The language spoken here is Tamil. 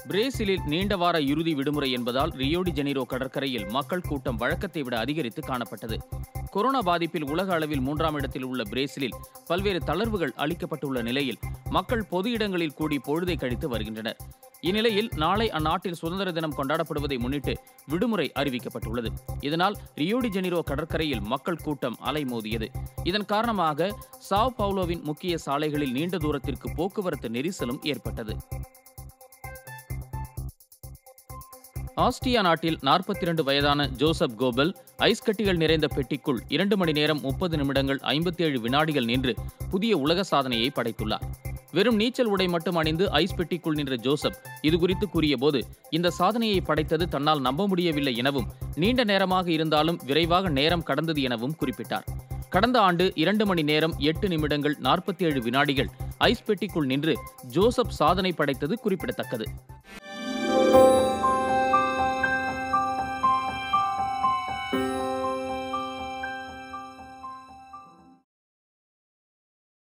பிரேசிலில் நீண்ட வார இறுதி விடுமுறை என்பதால் ரியோடி ஜெனீரோ கடற்கரையில் மக்கள் கூட்டம் வழக்கத்தை விட அதிகரித்து காணப்பட்டது கொரோனா பாதிப்பில் உலக அளவில் மூன்றாம் இடத்தில் உள்ள பிரேசிலில் பல்வேறு தளர்வுகள் அளிக்கப்பட்டுள்ள நிலையில் மக்கள் பொது இடங்களில் கூடி பொழுதை கழித்து வருகின்றனர் இந்நிலையில் நாளை அந்நாட்டில் சுதந்திர தினம் கொண்டாடப்படுவதை முன்னிட்டு விடுமுறை அறிவிக்கப்பட்டுள்ளது இதனால் ரியோடி ஜெனிரோ கடற்கரையில் மக்கள் கூட்டம் அலைமோதியது இதன் காரணமாக சாவ் பவுலோவின் முக்கிய சாலைகளில் நீண்ட தூரத்திற்கு போக்குவரத்து நெரிசலும் ஏற்பட்டது ஆஸ்திரியா நாட்டில் நாற்பத்தி இரண்டு வயதான ஜோசப் கோபல் ஐஸ் கட்டிகள் நிறைந்த பெட்டிக்குள் இரண்டு மணி நேரம் முப்பது நிமிடங்கள் ஐம்பத்தி ஏழு வினாடிகள் நின்று புதிய உலக சாதனையை படைத்துள்ளார் வெறும் நீச்சல் உடை மட்டும் அணிந்து ஐஸ் பெட்டிக்குள் நின்ற ஜோசப் இதுகுறித்து கூறியபோது இந்த சாதனையை படைத்தது தன்னால் நம்ப முடியவில்லை எனவும் நீண்ட நேரமாக இருந்தாலும் விரைவாக நேரம் கடந்தது எனவும் குறிப்பிட்டார் கடந்த ஆண்டு இரண்டு மணி நேரம் எட்டு நிமிடங்கள் நாற்பத்தி ஏழு வினாடிகள் ஐஸ் பெட்டிக்குள் நின்று ஜோசப் சாதனை படைத்தது குறிப்பிடத்தக்கது